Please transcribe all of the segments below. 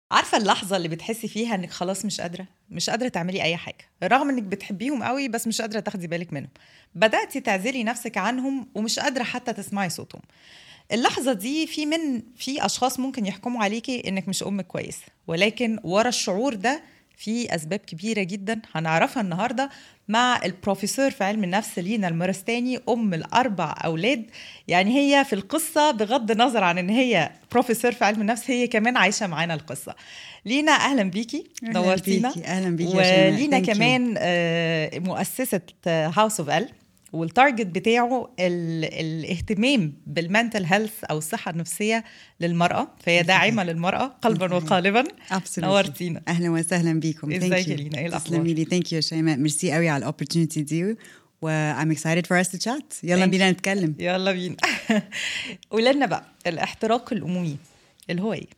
عارفه اللحظه اللي بتحسي فيها انك خلاص مش قادره مش قادره تعملي اي حاجه رغم انك بتحبيهم قوي بس مش قادره تاخدي بالك منهم بداتي تعزلي نفسك عنهم ومش قادره حتى تسمعي صوتهم اللحظه دي في من في اشخاص ممكن يحكموا عليكي انك مش ام كويسه ولكن ورا الشعور ده في اسباب كبيره جدا هنعرفها النهارده مع البروفيسور في علم النفس لينا المرستاني ام الاربع اولاد يعني هي في القصه بغض النظر عن ان هي بروفيسور في علم النفس هي كمان عايشه معانا القصه لينا اهلا بيكي نورتينا اهلا بيكي ولينا كمان آه، مؤسسه هاوس اوف ال والتارجت بتاعه ال... الاهتمام بالمنتل هيلث او الصحه النفسيه للمراه فهي داعمه للمراه قلبا وقالبا نورتينا اهلا وسهلا بيكم ازيك يا لينا ايه الاخبار تسلمي لي ثانك يو شيماء ميرسي قوي على الاوبورتونيتي دي و I'm excited for us to chat يلا بينا نتكلم يلا بينا قولي لنا بقى الاحتراق الامومي اللي هو ايه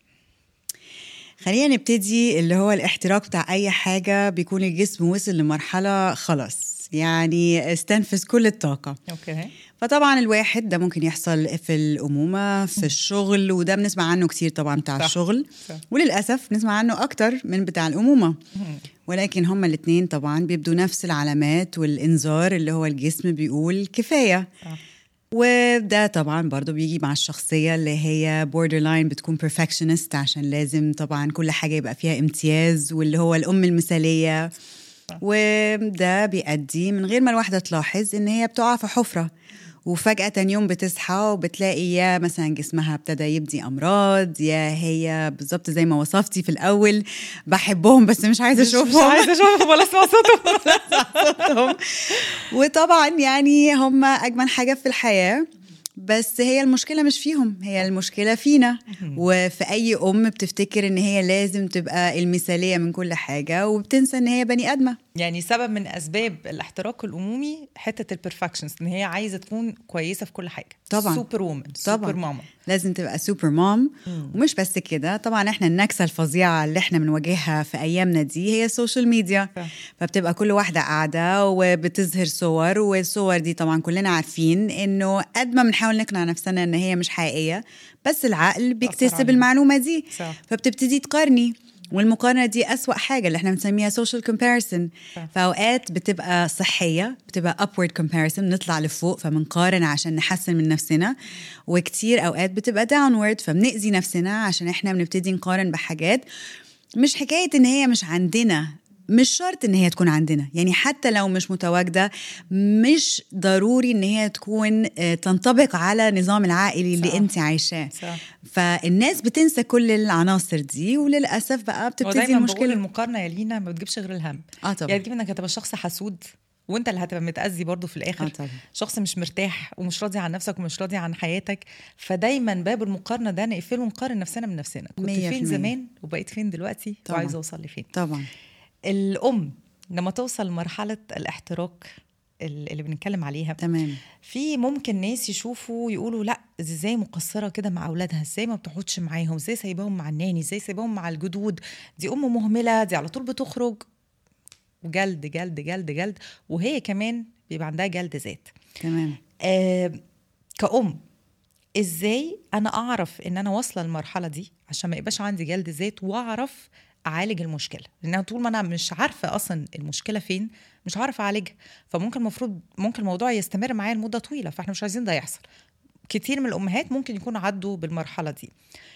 خلينا نبتدي اللي هو الاحتراق بتاع اي حاجه بيكون الجسم وصل لمرحله خلاص يعني استنفذ كل الطاقة أوكي. فطبعا الواحد ده ممكن يحصل في الأمومة في الشغل وده بنسمع عنه كتير طبعا بتاع صح. الشغل صح. وللأسف نسمع عنه أكتر من بتاع الأمومة ولكن هما الاثنين طبعا بيبدوا نفس العلامات والإنذار اللي هو الجسم بيقول كفاية صح. وده طبعا برضو بيجي مع الشخصية اللي هي بوردر لاين بتكون perfectionist عشان لازم طبعا كل حاجة يبقى فيها امتياز واللي هو الأم المثالية وده بيؤدي من غير ما الواحدة تلاحظ إن هي بتقع في حفرة وفجأة تاني يوم بتصحى وبتلاقي يا مثلا جسمها ابتدى يبدي أمراض يا هي بالظبط زي ما وصفتي في الأول بحبهم بس مش عايزة أشوفهم مش عايزة أشوفهم ولا أسمع صوتهم وطبعا يعني هم أجمل حاجة في الحياة بس هي المشكله مش فيهم هي المشكله فينا وفي اي ام بتفتكر ان هي لازم تبقى المثاليه من كل حاجه وبتنسى ان هي بني ادمه يعني سبب من اسباب الاحتراق الامومي حته البرفكشنز ان هي عايزه تكون كويسه في كل حاجه طبعا سوبر وومن سوبر ماما لازم تبقى سوبر مام ومش بس كده طبعا احنا النكسه الفظيعه اللي احنا بنواجهها في ايامنا دي هي السوشيال ميديا فبتبقى كل واحده قاعده وبتظهر صور والصور دي طبعا كلنا عارفين انه قد ما بنحاول نقنع نفسنا ان هي مش حقيقيه بس العقل بيكتسب المعلومه دي صح. فبتبتدي تقارني والمقارنه دي أسوأ حاجه اللي احنا بنسميها social comparison فاوقات بتبقى صحيه بتبقى upward comparison نطلع لفوق فبنقارن عشان نحسن من نفسنا وكتير اوقات بتبقى downward فبنأذي نفسنا عشان احنا بنبتدي نقارن بحاجات مش حكايه ان هي مش عندنا مش شرط ان هي تكون عندنا يعني حتى لو مش متواجده مش ضروري ان هي تكون تنطبق على نظام العائلي اللي انت عايشاه فالناس بتنسى كل العناصر دي وللاسف بقى بتبتدي المشكله المقارنه يا لينا ما بتجيبش غير الهم اه طبعا يعني تجيب انك هتبقى شخص حسود وانت اللي هتبقى متاذي برضه في الاخر آه طبعا. شخص مش مرتاح ومش راضي عن نفسك ومش راضي عن حياتك فدايما باب المقارنه ده نقفله ونقارن نفسنا من نفسنا كنت فين زمان وبقيت فين دلوقتي طبعا. وعايزه اوصل لفين طبعا الام لما توصل لمرحله الاحتراق اللي بنتكلم عليها تمام في ممكن ناس يشوفوا يقولوا لا ازاي مقصره كده مع اولادها ازاي ما بتقعدش معاهم ازاي سايباهم مع الناني ازاي سايباهم مع الجدود دي ام مهمله دي على طول بتخرج وجلد جلد جلد جلد وهي كمان بيبقى عندها جلد ذات تمام آه كأم ازاي انا اعرف ان انا واصله للمرحله دي عشان ما يبقاش عندي جلد ذات واعرف اعالج المشكله لان طول ما انا مش عارفه اصلا المشكله فين مش عارفه اعالجها فممكن المفروض ممكن الموضوع يستمر معايا لمده طويله فاحنا مش عايزين ده يحصل كتير من الامهات ممكن يكونوا عدوا بالمرحله دي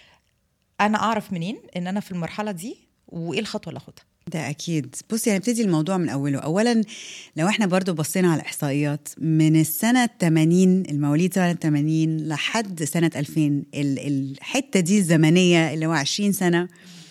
انا اعرف منين ان انا في المرحله دي وايه الخطوه اللي اخدها ده اكيد بصي يعني نبتدي الموضوع من اوله اولا لو احنا برضو بصينا على الاحصائيات من السنه 80 المواليد سنه 80 لحد سنه 2000 الحته دي الزمنيه اللي هو 20 سنه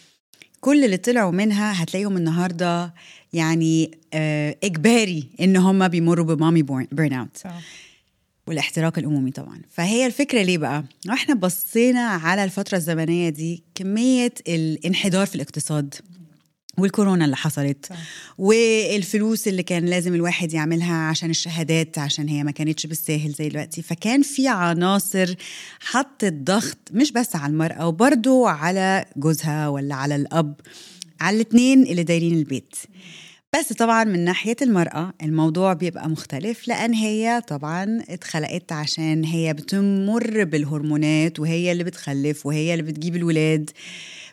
كل اللي طلعوا منها هتلاقيهم النهارده يعني آه اجباري ان هم بيمروا بمامي بيرن اوت والاحتراق الامومي طبعا فهي الفكره ليه بقى احنا بصينا على الفتره الزمنيه دي كميه الانحدار في الاقتصاد والكورونا اللي حصلت صح. والفلوس اللي كان لازم الواحد يعملها عشان الشهادات عشان هي ما كانتش بالساهل زي دلوقتي فكان في عناصر حطت ضغط مش بس على المرأة وبرضه على جوزها ولا على الأب على الاثنين اللي دايرين البيت بس طبعا من ناحية المرأة الموضوع بيبقى مختلف لأن هي طبعا اتخلقت عشان هي بتمر بالهرمونات وهي اللي بتخلف وهي اللي بتجيب الولاد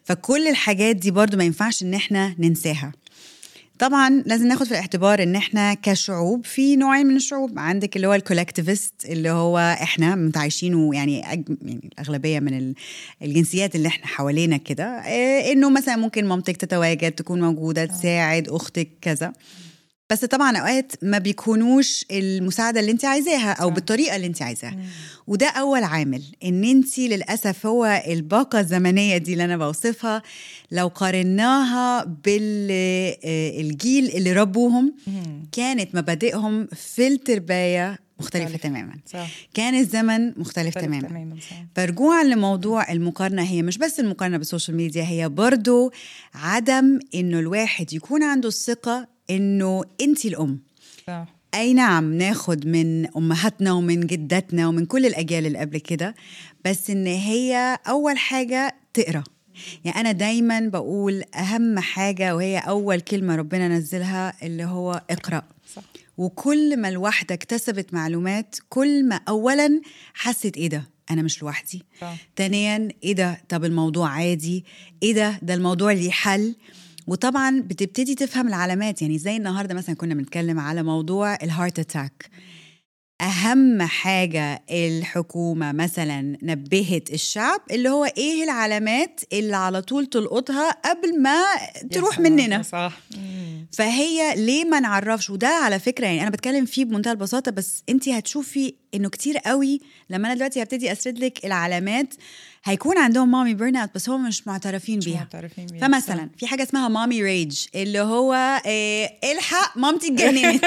فكل الحاجات دي برضو ما ينفعش ان احنا ننساها طبعا لازم ناخد في الاعتبار ان احنا كشعوب في نوعين من الشعوب عندك اللي هو الكولكتيفست اللي هو احنا متعايشين ويعني أج... يعني الاغلبيه من ال- الجنسيات اللي احنا حوالينا كده إيه انه مثلا ممكن مامتك تتواجد تكون موجوده تساعد اختك كذا بس طبعا اوقات ما بيكونوش المساعده اللي انت عايزاها او صح. بالطريقه اللي انت عايزاها وده اول عامل ان انت للاسف هو الباقه الزمنيه دي اللي انا بوصفها لو قارناها بالجيل اللي ربوهم كانت مبادئهم في التربيه مختلفه مختلف. تماما صح كان الزمن مختلف مختلف تماما تماما صح فرجوعا لموضوع المقارنة هي مش بس المقارنة بالسوشيال ميديا هي برضو عدم انه الواحد يكون عنده الثقة انه انت الام صح اي نعم ناخد من امهاتنا ومن جداتنا ومن كل الاجيال اللي قبل كده بس ان هي اول حاجة تقرا يعني انا دايما بقول اهم حاجة وهي اول كلمة ربنا نزلها اللي هو اقرأ صح وكل ما الواحدة اكتسبت معلومات كل ما اولا حست ايه ده انا مش لوحدي صح تانيا ايه ده طب الموضوع عادي ايه ده ده الموضوع ليه حل وطبعا بتبتدي تفهم العلامات يعني زي النهارده مثلا كنا بنتكلم على موضوع الهارت اتاك اهم حاجه الحكومه مثلا نبهت الشعب اللي هو ايه العلامات اللي على طول تلقطها قبل ما تروح يا مننا صح مم. فهي ليه ما نعرفش وده على فكره يعني انا بتكلم فيه بمنتهى البساطه بس انت هتشوفي انه كتير قوي لما انا دلوقتي هبتدي اسرد لك العلامات هيكون عندهم مامي بيرن اوت بس هم مش معترفين مش بيها معترفين بيها. فمثلا في حاجه اسمها مامي ريج اللي هو إيه الحق مامتي اتجننت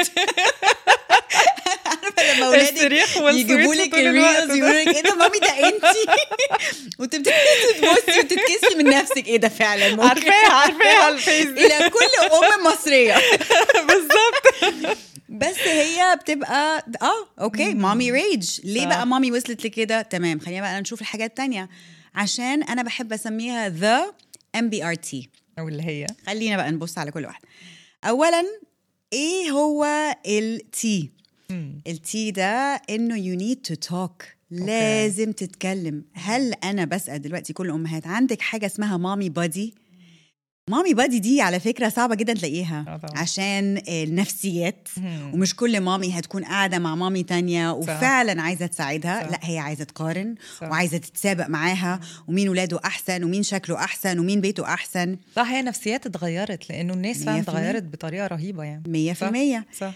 عارفه لما اولادك الصريخ والسويت يجيبوا لك طول الوقت الريلز ده. يقولوا لك ايه ده مامي ده انتي وتبتدي تبصي وتتكسفي من نفسك ايه ده فعلا ممكن عارفاها عارفاها على الفيس دي الى كل ام مصريه بالظبط بس هي بتبقى اه اوكي مامي ريج ليه صح. بقى مامي وصلت لكده تمام خلينا بقى نشوف الحاجات التانية عشان انا بحب اسميها ذا ام بي ار تي او اللي هي خلينا بقى نبص على كل واحده اولا ايه هو التي مم. التي ده انه يو نيد تو توك لازم تتكلم هل انا بسال دلوقتي كل الامهات عندك حاجه اسمها مامي بادي مامي بادي دي على فكره صعبه جدا تلاقيها آه طبعاً. عشان النفسيات مم. ومش كل مامي هتكون قاعده مع مامي تانية وفعلا عايزه تساعدها صح. لا هي عايزه تقارن صح. وعايزه تتسابق معاها ومين ولاده احسن ومين شكله احسن ومين بيته احسن صح هي نفسيات اتغيرت لانه الناس فعلا مية في المية. اتغيرت بطريقه رهيبه يعني مية في صح. المية صح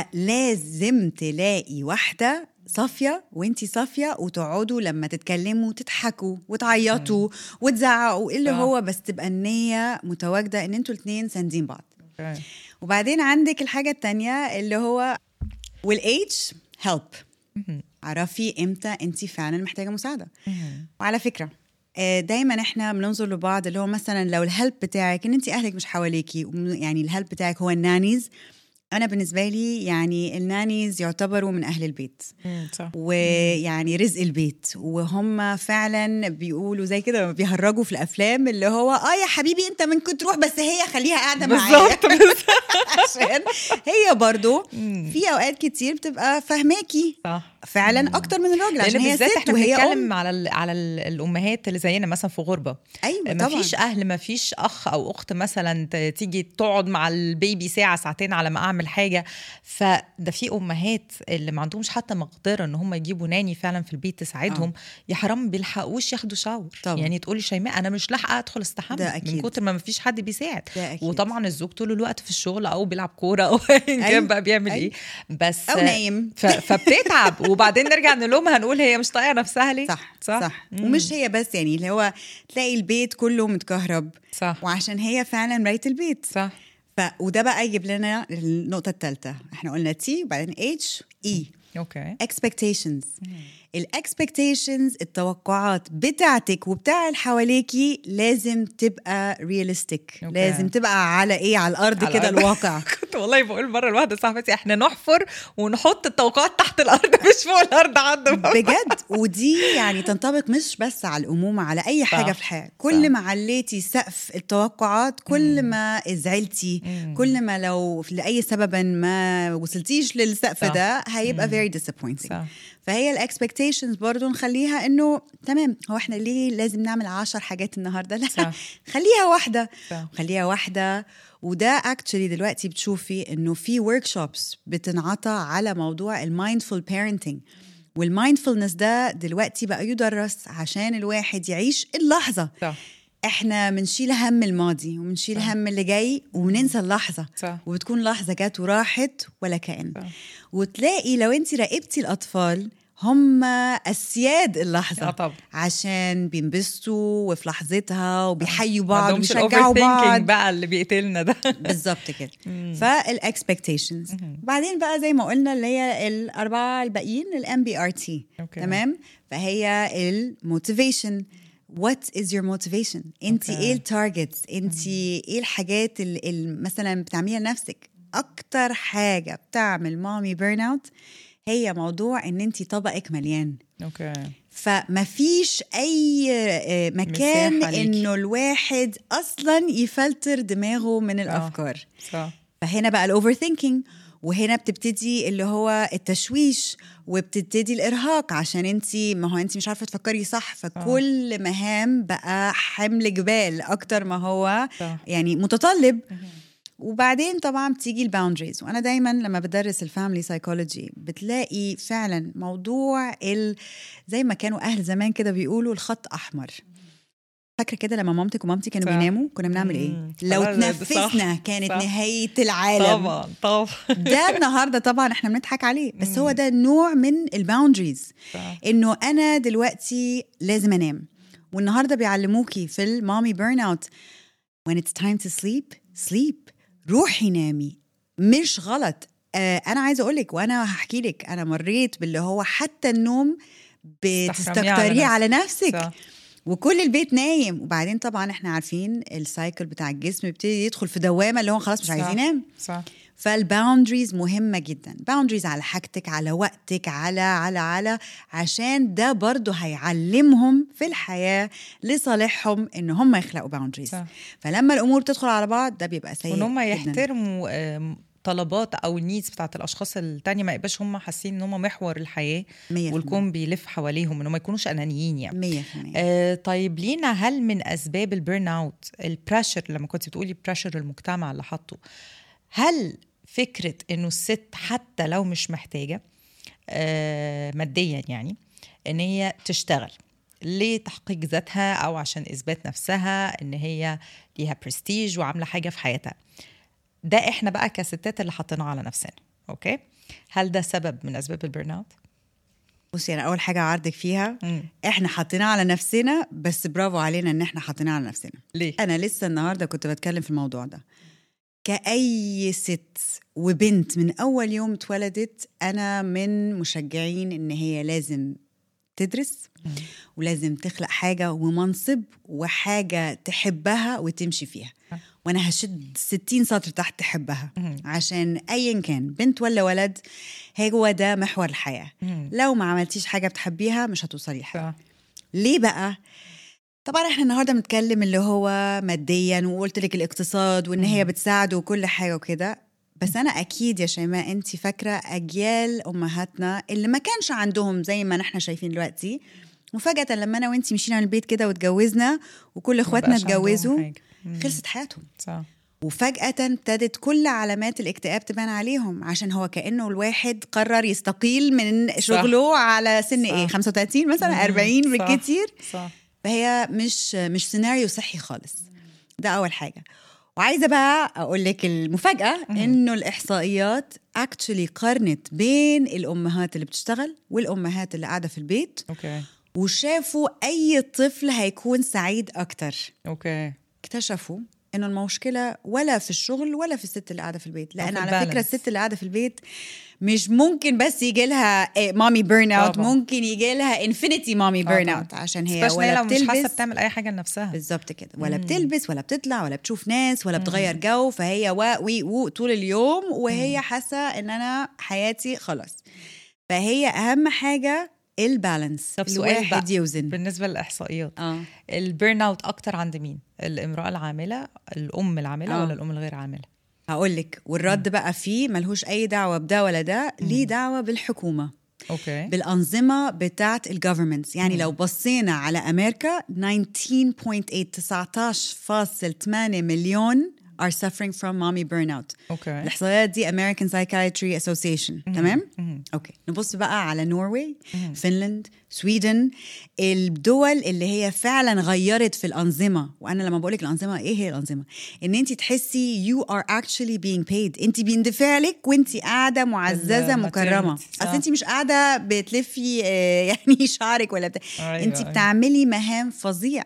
فلازم تلاقي واحدة صافية وانتي صافية وتقعدوا لما تتكلموا تضحكوا وتعيطوا وتزعقوا اللي صح. هو بس تبقى النية متواجدة ان انتوا الاتنين ساندين بعض أوكي. وبعدين عندك الحاجة التانية اللي هو والايج هيلب مهم. عرفي امتى انت فعلا محتاجة مساعدة مهم. وعلى فكرة آه، دايما احنا بننظر لبعض اللي هو مثلا لو الهلب بتاعك ان انت اهلك مش حواليكي وم- يعني الهلب بتاعك هو النانيز انا بالنسبه لي يعني النانيز يعتبروا من اهل البيت مم. صح ويعني رزق البيت وهم فعلا بيقولوا زي كده لما بيهرجوا في الافلام اللي هو اه يا حبيبي انت ممكن تروح بس هي خليها قاعده معايا بالظبط بالظبط. عشان هي برضو مم. في اوقات كتير بتبقى فاهماكي صح فعلا اكتر من الراجل عشان لان هي بالذات ست احنا وهي ام بنتكلم على ال على ال الامهات اللي زينا مثلا في غربه ايوه ما طبعا فيش اهل ما فيش اخ او اخت مثلا ت- تيجي تقعد مع البيبي ساعه ساعتين على ما اعمل حاجه فده في امهات اللي ما عندهمش حتى مقدره ان هم يجيبوا ناني فعلا في البيت تساعدهم يا حرام ما بيلحقوش ياخدوا شاور طبعا. يعني تقولي شيماء انا مش لاحقه ادخل استحمى ده من أكيد. كتر ما ما فيش حد بيساعد ده أكيد. وطبعا الزوج طول الوقت في الشغل او بيلعب كوره او ايا أيوة. كان بقى بيعمل أيوة. ايه بس او نايم ف... فبتتعب وبعدين نرجع نلومها نقول هي مش طايقه نفسها ليه صح صح صح, صح. مم. ومش هي بس يعني اللي هو تلاقي البيت كله متكهرب صح وعشان هي فعلا مرايه البيت صح ف... وده بقى يجيب لنا النقطه الثالثه احنا قلنا تي وبعدين اتش اي اوكي expectations الاكسبكتيشنز التوقعات بتاعتك وبتاع اللي حواليكي لازم تبقى رياليستيك أوكي. لازم تبقى على ايه على الارض على كده الأرض. الواقع كنت والله بقول مره لواحده صاحبتي احنا نحفر ونحط التوقعات تحت الارض مش فوق الارض عند بجد ودي يعني تنطبق مش بس على الامومه على اي حاجه صح. في الحياه كل صح. ما عليتي سقف التوقعات كل ما زعلتي مم. كل ما لو لاي سبب ما وصلتيش للسقف صح. ده هيبقى مم. very disappointing صح. فهي الاكسبكتيشنز برضو نخليها انه تمام هو احنا ليه لازم نعمل عشر حاجات النهارده لا صح. خليها واحده صح. خليها واحده وده اكشلي دلوقتي بتشوفي انه في ورك شوبس بتنعطى على موضوع المايندفول بيرنتنج والمايندفولنس ده دلوقتي بقى يدرس عشان الواحد يعيش اللحظه صح احنا بنشيل هم الماضي وبنشيل هم اللي جاي وبننسى اللحظه صح. وبتكون لحظه جت وراحت ولا كأن صح. وتلاقي لو انت راقبتي الاطفال هم اسياد اللحظه آه طبعا. عشان بينبسطوا وفي لحظتها وبيحيوا ما بعض عندهمش وبيشجعوا الoverthinking بعض بقى اللي بيقتلنا ده بالظبط كده فالاكسبكتيشنز بعدين بقى زي ما قلنا اللي هي الاربعه الباقيين الام بي ار تي أوكي. تمام فهي الموتيفيشن وات از يور موتيفيشن انت أوكي. ايه التارجتس انت ايه الحاجات اللي مثلا بتعمليها لنفسك اكتر حاجه بتعمل مامي بيرن اوت هي موضوع ان انت طبقك مليان اوكي فما فيش اي آه، مكان مساحة ليكي. انه الواحد اصلا يفلتر دماغه من الافكار صح فهنا بقى الاوفر ثينكينج وهنا بتبتدي اللي هو التشويش وبتبتدي الارهاق عشان انت ما هو انت مش عارفه تفكري صح فكل مهام بقى حمل جبال اكتر ما هو صح. يعني متطلب وبعدين طبعا بتيجي الباوندريز وانا دايما لما بدرس الفاميلي سايكولوجي بتلاقي فعلا موضوع ال زي ما كانوا اهل زمان كده بيقولوا الخط احمر فاكره كده لما مامتك ومامتي كانوا صح. بيناموا كنا بنعمل ايه مم. لو خلاص، ده صح. تنفسنا كانت صح. نهايه العالم طبعا طبعا ده النهارده طبعا احنا بنضحك عليه بس هو ده نوع من الباوندريز صح. انه انا دلوقتي لازم انام والنهارده بيعلموكي في المامي بيرن اوت when it's time to sleep sleep روحي نامي مش غلط آه انا عايزه اقول لك وانا هحكي لك انا مريت باللي هو حتى النوم تستحرميه على بتستكتريه نفسك. على نفسك صح. وكل البيت نايم وبعدين طبعا احنا عارفين السايكل بتاع الجسم بيبتدي يدخل في دوامه اللي هو خلاص مش عايز صح. ينام صح فالباوندريز مهمة جدا باوندريز على حاجتك على وقتك على على على عشان ده برضو هيعلمهم في الحياة لصالحهم ان هم يخلقوا باوندريز صح. فلما الامور تدخل على بعض ده بيبقى سيء وان هم جداً. يحترموا آم، طلبات او النيدز بتاعت الاشخاص التانية ما يبقاش هم حاسين ان هم محور الحياه مية في والكون بيلف حواليهم ان هم ما يكونوش انانيين يعني مية في المية آه طيب لينا هل من اسباب البيرن اوت البريشر لما كنت بتقولي بريشر المجتمع اللي حاطه هل فكره انه الست حتى لو مش محتاجه آه ماديا يعني ان هي تشتغل لتحقيق ذاتها او عشان اثبات نفسها ان هي ليها برستيج وعامله حاجه في حياتها ده احنا بقى كستات اللي حاطينه على نفسنا اوكي هل ده سبب من اسباب البيرن اوت بصي انا اول حاجة اعرضك فيها مم. احنا حاطينها على نفسنا بس برافو علينا ان احنا حاطينها على نفسنا ليه انا لسه النهارده كنت بتكلم في الموضوع ده كأي ست وبنت من أول يوم اتولدت أنا من مشجعين إن هي لازم تدرس ولازم تخلق حاجة ومنصب وحاجة تحبها وتمشي فيها وأنا هشد 60 سطر تحت تحبها مم. عشان أيا كان بنت ولا ولد هو ده محور الحياة مم. لو ما عملتيش حاجة بتحبيها مش هتوصلي لحاجة صح. ليه بقى؟ طبعا احنا النهارده بنتكلم اللي هو ماديا وقلت لك الاقتصاد وان هي بتساعده وكل حاجه وكده بس انا اكيد يا شيماء انت فاكره اجيال امهاتنا اللي ما كانش عندهم زي ما احنا شايفين دلوقتي وفجاه لما انا وانت مشينا من البيت كده واتجوزنا وكل اخواتنا بقاش عندهم اتجوزوا حاجة. مم. خلصت حياتهم صح وفجأة ابتدت كل علامات الاكتئاب تبان عليهم عشان هو كأنه الواحد قرر يستقيل من شغله على سن صح. ايه 35 مثلا 40 صح. بالكتير صح فهي مش مش سيناريو صحي خالص ده اول حاجه وعايزه بقى اقول لك المفاجاه انه الاحصائيات اكشلي قارنت بين الامهات اللي بتشتغل والامهات اللي قاعده في البيت اوكي وشافوا اي طفل هيكون سعيد اكتر اوكي اكتشفوا انه المشكله ولا في الشغل ولا في الست اللي قاعده في البيت لان في على فكره البالانس. الست اللي قاعده في البيت مش ممكن بس يجي لها مامي بيرن اوت طبعاً. ممكن يجي لها انفينيتي مامي بيرن طبعاً. اوت عشان هي Especially ولا لو مش حاسه بتلبس بتعمل اي حاجه لنفسها بالظبط كده ولا بتلبس ولا بتطلع ولا بتشوف ناس ولا بتغير جو فهي وا وي وو طول اليوم وهي حاسه ان انا حياتي خلاص فهي اهم حاجه البالانس طب سؤال الواحد بقى يوزن بالنسبه للاحصائيات اه البيرن اوت اكتر عند مين الامراه العامله الام العامله آه. ولا الام الغير عامله هقول لك والرد بقى فيه ملهوش اي دعوه بده ولا ده ليه دعوه بالحكومه اوكي بالانظمه بتاعت الجفرمنتس يعني لو بصينا على امريكا 19.8 19.8 مليون are suffering from mommy burnout اوكي الاحصائيات دي American Psychiatry Association تمام اوكي نبص بقى على نوروي فنلند سويدن الدول اللي هي فعلا غيرت في الانظمه وانا لما بقول لك الانظمه ايه هي الانظمه ان انت تحسي you are actually being paid انت بيندفع لك وانت قاعده معززه ال- مكرمه maternity، اصل صح. انت مش قاعده بتلفي آه، يعني شعرك ولا بتاع أيوة، انت أيوة. بتعملي مهام فظيع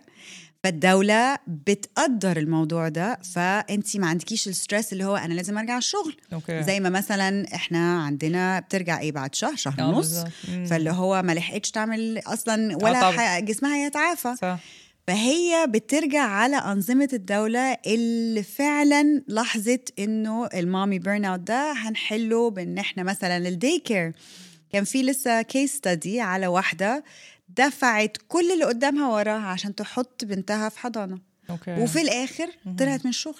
فالدولة بتقدر الموضوع ده فانت ما عندكيش الستريس اللي هو انا لازم ارجع الشغل اوكي زي ما مثلا احنا عندنا بترجع ايه بعد شهر شهر آه، ونص بالظبط. مم. فاللي هو ما لحقتش تعمل اصلا ولا طبعاً. ح- جسمها يتعافى صح فهي بترجع على أنظمة الدولة اللي فعلا لاحظت إنه المامي بيرن اوت ده هنحله بإن إحنا مثلا الدي كير كان في لسه كيس ستادي على واحدة دفعت كل اللي قدامها وراها عشان تحط بنتها في حضانة اوكي وفي الآخر طلعت من الشغل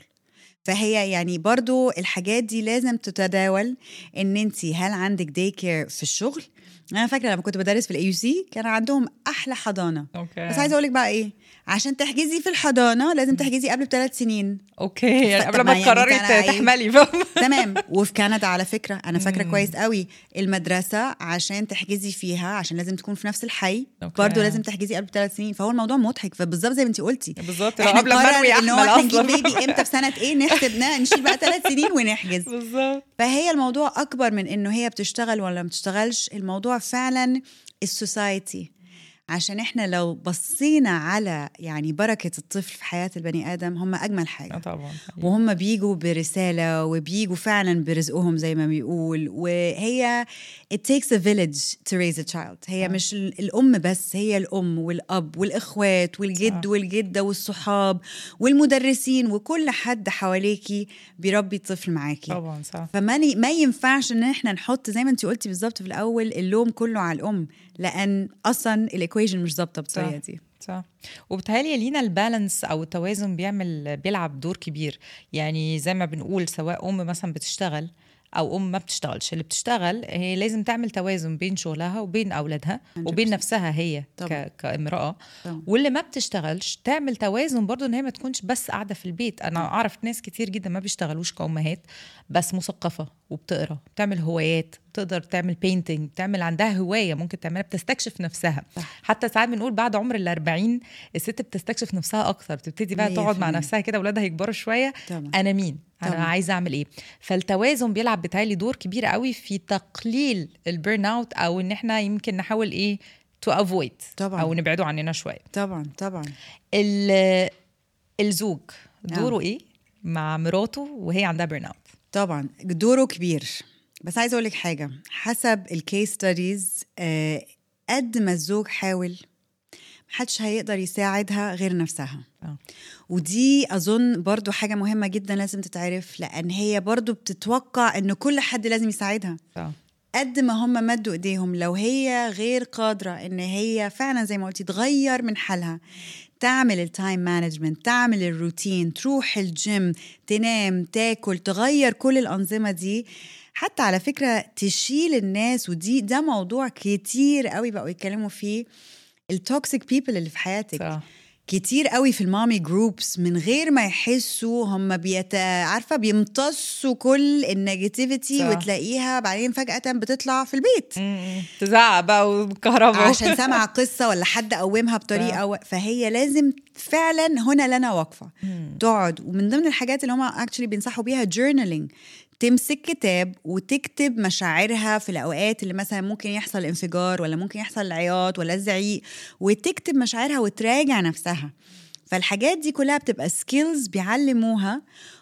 فهي يعني برضو الحاجات دي لازم تتداول ان انت هل عندك دي كير في الشغل انا فاكره لما كنت بدرس في الاي سي كان عندهم احلى حضانه اوكي بس عايزه اقول لك بقى ايه عشان تحجزي في الحضانه لازم تحجزي قبل بثلاث سنين اوكي يعني ف- قبل طب ما يعني تقرري كان عايز- تحملي فاهمة؟ تمام وفي كندا على فكره انا فاكره كويس قوي المدرسه عشان تحجزي فيها عشان لازم تكون في نفس الحي أوكي. برضه لازم تحجزي قبل ثلاث سنين فهو الموضوع مضحك فبالظبط زي ما انت قلتي بالظبط لو احنا قبل ما نقرر اروي ان هو احمل احنا نجيب اصلا بيبي امتى في سنه ايه نحسب ن- نشيل بقى ثلاث سنين ونحجز بالظبط فهي الموضوع اكبر من انه هي بتشتغل ولا ما بتشتغلش الموضوع فعلا السوسايتي عشان احنا لو بصينا على يعني بركه الطفل في حياه البني ادم هم اجمل آه حاجه طبعا وهم بيجوا برسالة وبيجوا فعلا برزقهم زي ما بيقول وهي it takes a village to raise a child هي مش ال- الأم بس هي الأم والأب والإخوات والجد صح. والجدة والصحاب والمدرسين وكل حد حواليكي بيربي طفل معاكي طبعا صح فما ن- ما ينفعش ان احنا نحط زي ما انت قلتي بالظبط في الاول اللوم كله على الام لان اصلا الايكويشن مش ظابطه بالطريقه صح. دي صح وبتهيألي يا لينا البالانس او التوازن بيعمل بيلعب دور كبير يعني زي ما بنقول سواء ام مثلا بتشتغل او ام ما بتشتغلش اللي بتشتغل هي لازم تعمل توازن بين شغلها وبين اولادها وبين نفسها هي طبعاً. ك... كامراه طبعاً. واللي ما بتشتغلش تعمل توازن برضو ان هي ما تكونش بس قاعده في البيت انا اعرف ناس كتير جدا ما بيشتغلوش كامهات بس مثقفه وبتقرا بتعمل هوايات بتقدر تعمل بينتنج بتعمل عندها هوايه ممكن تعملها بتستكشف نفسها صح. حتى ساعات بنقول بعد عمر ال 40 الست بتستكشف نفسها اكتر بتبتدي بقى تقعد مع 100%. نفسها كده اولادها يكبروا شويه طبعا انا مين انا طبعاً. عايزه اعمل ايه فالتوازن بيلعب بتالي دور كبير قوي في تقليل البيرن اوت او ان احنا يمكن نحاول ايه تو افويد طبعاً. او نبعده عننا شويه طبعا طبعا ال- الزوج نعم. دوره ايه مع مراته وهي عندها بيرن اوت طبعا دوره كبير بس عايزه اقول لك حاجه حسب الكيس ستاديز قد ما الزوج حاول محدش هيقدر يساعدها غير نفسها آه. ودي اظن برضو حاجه مهمه جدا لازم تتعرف لان هي برضو بتتوقع ان كل حد لازم يساعدها صح. قد ما هم مدوا ايديهم لو هي غير قادره ان هي فعلا زي ما قلتي تغير من حالها تعمل التايم مانجمنت تعمل الروتين تروح الجيم تنام تاكل تغير كل الانظمه دي حتى على فكره تشيل الناس ودي ده موضوع كتير قوي بقوا يتكلموا فيه التوكسيك بيبل اللي في حياتك صح. كتير قوي في المامي جروبس من غير ما يحسوا هم بيت عارفه بيمتصوا كل النيجاتيفيتي صح. وتلاقيها بعدين فجاه بتطلع في البيت م-م. تزعق بقى والكهرباء عشان سمع قصه ولا حد قومها بطريقه و... فهي لازم فعلا هنا لنا واقفه تقعد ومن ضمن الحاجات اللي هم اكشلي بينصحوا بيها جورنالينج تمسك كتاب وتكتب مشاعرها في الاوقات اللي مثلا ممكن يحصل انفجار ولا ممكن يحصل العياط ولا الزعيق وتكتب مشاعرها وتراجع نفسها فالحاجات دي كلها بتبقى سكيلز بيعلموها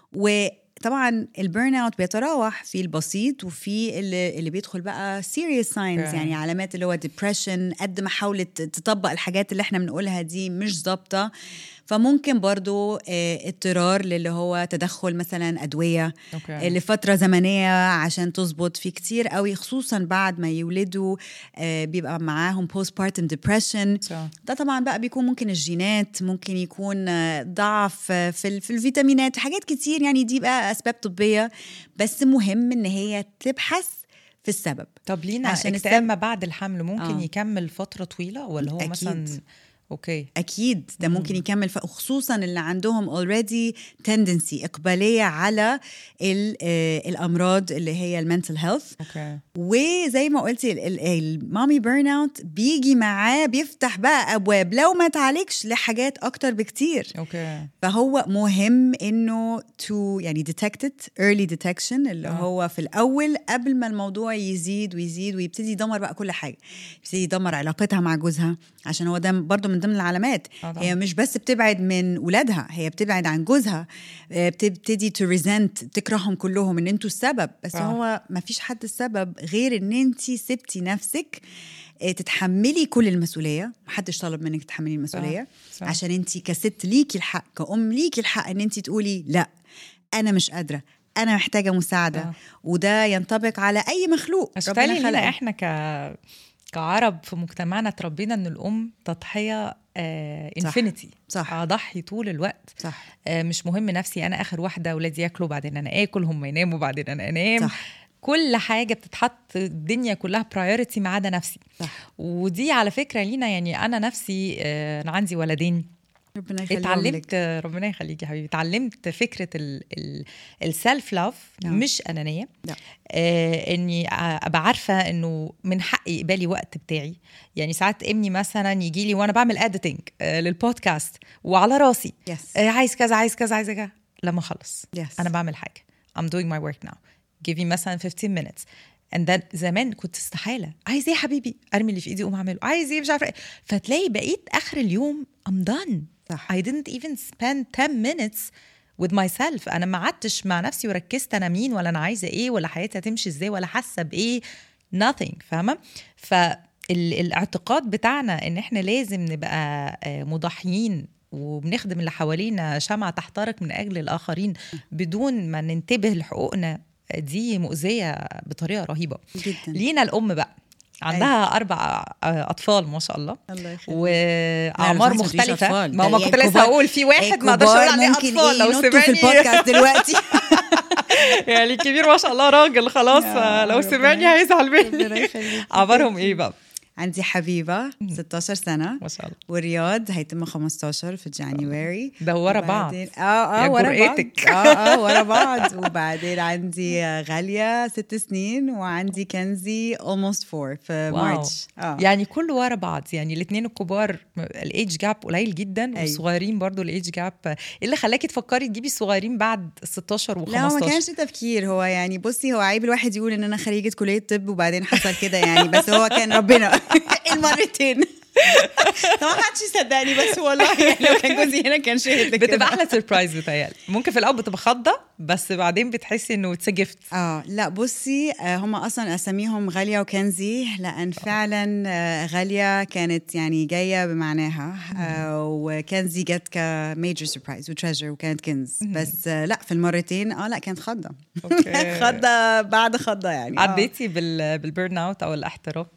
وطبعا البيرن اوت بيتراوح في البسيط وفي اللي, اللي بيدخل بقى سيريس ساينز Yeah. يعني علامات اللي هو ديبريشن قد ما حاولت تطبق الحاجات اللي احنا بنقولها دي مش ظابطه فممكن برضو آه، اضطرار للي هو تدخل مثلا ادويه اوكي لفتره زمنيه عشان تظبط في كتير قوي خصوصا بعد ما يولدوا آه، بيبقى معاهم بوست بارتم ديبريشن صح. ده طبعا بقى بيكون ممكن الجينات ممكن يكون آه، ضعف آه، في ال- في الفيتامينات حاجات كتير يعني دي بقى اسباب طبيه بس مهم ان هي تبحث في السبب طب لينا عشان اكتئاب ما بعد الحمل ممكن آه. يكمل فتره طويله ولا هو أكيد. مثلا اوكي اكيد ده ممكن يكمل ف- خصوصا اللي عندهم اوريدي تندنسي اقباليه على ال- آه، الامراض اللي هي المنتل هيلث اوكي وزي ما قلتي ال- ال- المامي بيرن اوت بيجي معاه بيفتح بقى ابواب لو ما تعالجش لحاجات اكتر بكتير اوكي فهو مهم انه تو يعني ديتكتد ايرلي ديتكشن اللي آه. هو في الاول قبل ما الموضوع يزيد ويزيد ويبتدي يدمر بقى كل حاجه يبتدي يدمر علاقتها مع جوزها عشان هو ده برضه من ضمن العلامات آه طبعاً. هي مش بس بتبعد من ولادها هي بتبعد عن جوزها آه، بتبتدي تو ريزنت تكرههم كلهم ان انتوا السبب بس آه. هو ما فيش حد السبب غير ان انت سبتي نفسك آه، تتحملي كل المسؤوليه محدش طلب منك تتحملي المسؤوليه صح. عشان انت كست ليكي الحق كأم ليكي الحق ان انت تقولي لا انا مش قادره انا محتاجه مساعده آه. وده ينطبق على اي مخلوق بس ربنا بالتالي لينا خلقه. احنا ك كعرب في مجتمعنا تربينا ان الام تضحيه انفينيتي صح. اضحي طول الوقت صح آه، مش مهم نفسي انا اخر واحده اولادي ياكلوا بعدين انا اكل هم يناموا بعدين انا انام صح. كل حاجه بتتحط الدنيا كلها برايورتي ما عدا نفسي صح ودي على فكره لينا يعني انا نفسي آه، انا عندي ولدين ربنا يخليهم اتعلمت لك. ربنا يخليك يا حبيبي اتعلمت فكره السيلف لاف نعم. مش انانيه لا. آه اني ابقى عارفه انه من حقي يقبالي وقت بتاعي يعني ساعات ابني مثلا يجي لي وانا بعمل اديتنج آه للبودكاست وعلى راسي Yes. آه عايز كذا عايز كذا عايز كذا لما اخلص Yes. انا بعمل حاجه I'm doing my work now give me مثلا 15 minutes and then زمان كنت استحاله عايز ايه يا حبيبي ارمي اللي في ايدي اقوم اعمله عايز ايه مش عارفه ايه فتلاقي بقيت اخر اليوم I'm done صح. I didn't even spend 10 minutes with myself انا ما قعدتش مع نفسي وركزت انا مين ولا انا عايزه ايه ولا حياتي هتمشي ازاي ولا حاسه بايه nothing فاهمه فالاعتقاد بتاعنا ان احنا لازم نبقى آه، مضحيين وبنخدم اللي حوالينا شمعة تحترق من أجل الآخرين بدون ما ننتبه لحقوقنا دي مؤذية بطريقة رهيبة جدا لينا الأم بقى عندها أربع آه، أطفال ما شاء الله الله يخليك وأعمار لا، بس ما تقوليش مختلفة أطفال. ما ده ما يعني كنت لسه كبار- هقول في واحد ما اقدرش الكبار اقول عليه ممكن اطفال لو إيه ينطوا في سمعني البودكاست دلوقتي يعني الكبير ما شاء الله راجل خلاص يا لو ربنا- سمعني هيزعل ربنا مني يخليك. عبرهم ايه بقى عندي حبيبه 16 سنه ما شاء الله ورياض هيتم 15 في جانيوري ده ورا بعض وبعدين- اه اه يا ورا بعض جرأتك. اه اه ورا بعض وبعدين عندي غاليه ست سنين وعندي كنزي almost four في واو. مارتش اه يعني كله ورا بعض يعني الاثنين الكبار الايدج جاب قليل جدا أيوة. والصغيرين برضو الايدج جاب ايه اللي خلاكي تفكري تجيبي الصغيرين بعد 16 و15 لا هو ما كانش تفكير هو يعني بصي هو عيب الواحد يقول ان انا خريجه كليه طب وبعدين حصل كده يعني بس هو كان ربنا المرتين طبعا ما حدش يصدقني بس والله يعني لو كان جوزي هنا كان شهد لكده. بتبقى احلى سربرايز بتهيألي ممكن في الاول بتبقى خضه بس بعدين بتحسي انه اتس جيفت اه لا بصي آه هم اصلا اساميهم غاليه وكنزي لان فعلا آه غاليه كانت يعني جايه بمعناها آه وكنزي جت كميجر سربرايز وتريجر وكانت كنز بس آه لا في المرتين اه لا كانت خضه أوكي. خضه بعد خضه يعني آه. عديتي بال بالبيرن اوت او الاحتراق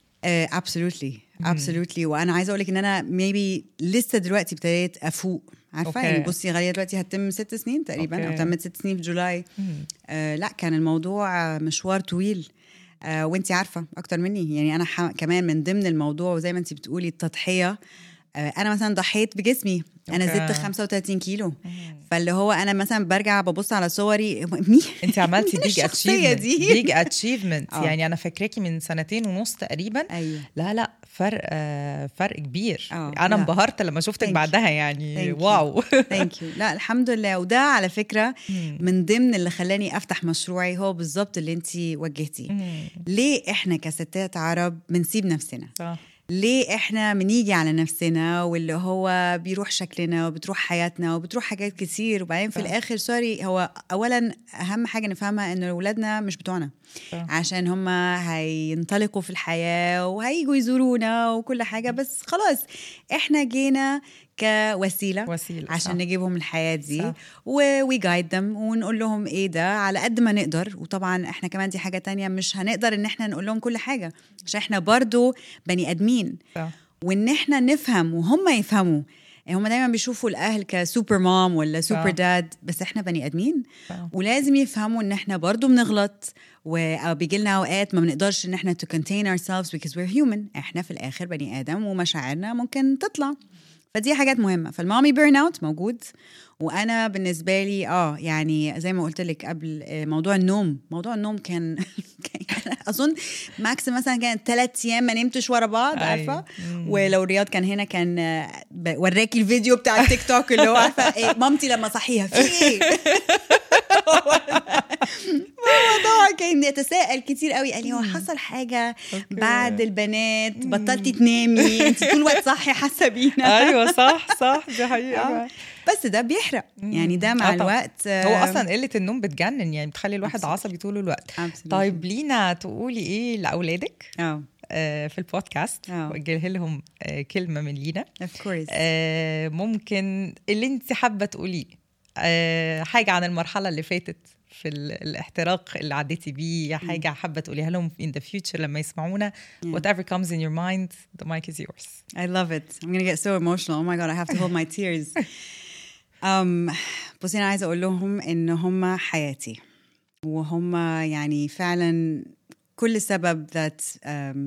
ابسولوتلي ابسولوتلي وانا عايزه اقول لك ان انا ميبي لسه دلوقتي ابتديت افوق عارفه أوكي. يعني بصي غاليه دلوقتي هتتم ست سنين تقريبا او أوكي. تمت ست سنين في جولاي آه لا كان الموضوع آه، مشوار طويل آه وانت عارفه اكتر مني يعني انا ح- كمان من ضمن الموضوع وزي ما انت بتقولي التضحيه آه انا مثلا ضحيت بجسمي انا أوكي. زدت 35 كيلو فاللي هو انا مثلا برجع ببص على صوري مين انت عملتي مين بيج الشخصية اتشيفمنت دي؟ بيج اتشيفمنت آه. يعني انا فاكراكي من سنتين ونص تقريبا ايوه لا لا فرق آه، فرق كبير آه، انا لا. انبهرت لما شفتك Thank you. بعدها يعني Thank you. واو ثانك يو لا الحمد لله وده على فكره من ضمن اللي خلاني افتح مشروعي هو بالظبط اللي انت وجهتيه ليه احنا كستات عرب بنسيب نفسنا صح ليه احنا بنيجي على نفسنا واللي هو بيروح شكلنا وبتروح حياتنا وبتروح حاجات كتير وبعدين في صح. الاخر سوري هو اولا اهم حاجه نفهمها ان اولادنا مش بتوعنا صح. عشان هم هينطلقوا في الحياه وهيجوا يزورونا وكل حاجه بس خلاص احنا جينا كوسيله وسيله عشان صح. نجيبهم الحياه دي صح. وي جايد ذم ونقول لهم ايه ده على قد ما نقدر وطبعا احنا كمان دي حاجه تانية مش هنقدر ان احنا نقول لهم كل حاجه عشان احنا برضو بني ادمين صح. وان احنا نفهم وهم يفهموا هم دايما بيشوفوا الاهل كسوبر مام ولا سوبر صح. داد بس احنا بني ادمين صح. ولازم يفهموا ان احنا برضو بنغلط وبيجي لنا اوقات ما بنقدرش ان احنا to contain ourselves because we're human احنا في الاخر بني ادم ومشاعرنا ممكن تطلع فدي حاجات مهمه فالمامي بيرن اوت موجود وانا بالنسبه لي اه يعني زي ما قلت لك قبل آه، موضوع النوم موضوع النوم كان كان- اظن ماكس مثلا كان ثلاث ايام ما نمتش ورا بعض أيوة. عارفه مم. ولو رياض كان هنا كان آه، ب- وراكي الفيديو بتاع التيك توك اللي هو عارفه إيه مامتي لما صحيها في ايه الموضوع كان يتساءل كتير قوي قال لي هو حصل حاجه أوكي. بعد البنات بطلتي تنامي انت طول الوقت صاحيه حاسه بينا ايوه صح صح دي حقيقه آه. بس ده بيحرق يعني ده مع آه طبعاً. الوقت هو اصلا قله النوم بتجنن يعني بتخلي الواحد Absolutely. عصبي طول الوقت Absolutely. طيب لينا تقولي ايه لاولادك اه آه، في البودكاست آه. وجه لهم آه، كلمه من لينا اوف كورس آه، ممكن اللي انت حابه تقوليه آه، حاجه عن المرحله اللي فاتت في ال- الاحتراق اللي عديتي بيه حاجه حابه تقوليها لهم in the future لما يسمعونا whatever comes in your mind the mic is yours I love it. I'm gonna get so emotional. Oh my god, I have to hold my tears. um, بصي أنا عايزة أقول لهم إن هم حياتي وهم يعني فعلا كل سبب ذات um,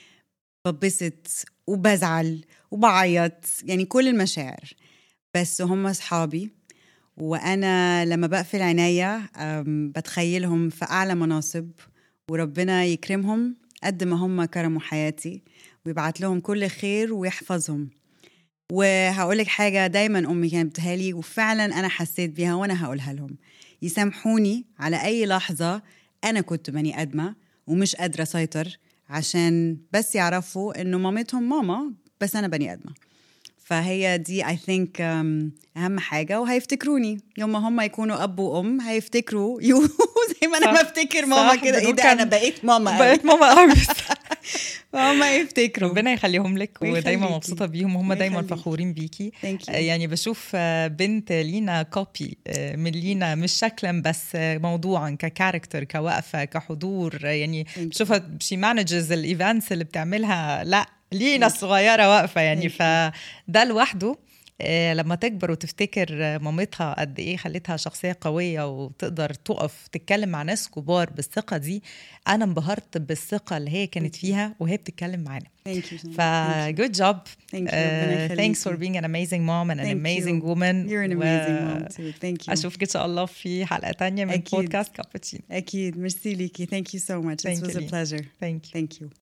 ببسط وبزعل وبعيط يعني كل المشاعر بس هم أصحابي وأنا لما بقفل عينيا um, بتخيلهم في أعلى مناصب وربنا يكرمهم قد ما هم كرموا حياتي ويبعت لهم كل خير ويحفظهم وهقول لك حاجة دايما أمي كانت بتقولها لي وفعلا أنا حسيت بيها وأنا هقولها لهم يسامحوني على أي لحظة أنا كنت بني آدمة ومش قادرة أسيطر عشان بس يعرفوا إنه مامتهم ماما بس أنا بني آدمة فهي دي I think um, أهم حاجة وهيفتكروني يوم ما هم يكونوا أب وأم هيفتكروا يو زي ما أنا صح. بفتكر ماما صح، كده إيه بدون ده كان- أنا بقيت ماما أوي. بقت ماما قوي فهم يفتكروا ربنا يخليهم لك ودايما ويخليكي. مبسوطه بيهم وهم دايما ويخليكي. فخورين بيكي Thank you. آه، يعني بشوف آه، بنت لينا كوبي من لينا مش شكلا بس آه، موضوعا ككاركتر كوقفه كحضور آه، يعني you. بشوفها شي مانجز الايفنتس اللي بتعملها لا لينا الصغيره واقفه يعني Thank you. فده لوحده آه، لما تكبر وتفتكر آه، مامتها قد ايه خلتها شخصيه قويه وتقدر تقف تتكلم مع ناس كبار بالثقه دي انا انبهرت بالثقه اللي هي كانت فيها وهي بتتكلم معانا Thank you so much. ف Thank you. good job Thank you. ربنا uh, يخليكي. thanks for being an amazing mom and an Thank amazing you. woman You're an و- amazing mom too. Thank you. اشوفك ان شاء الله في حلقه تانية من أكيد. بودكاست كابتشينو أكيد. Merci ليكي. Thank you so much. This Thank was you, a Lina. pleasure. thank you Thank you.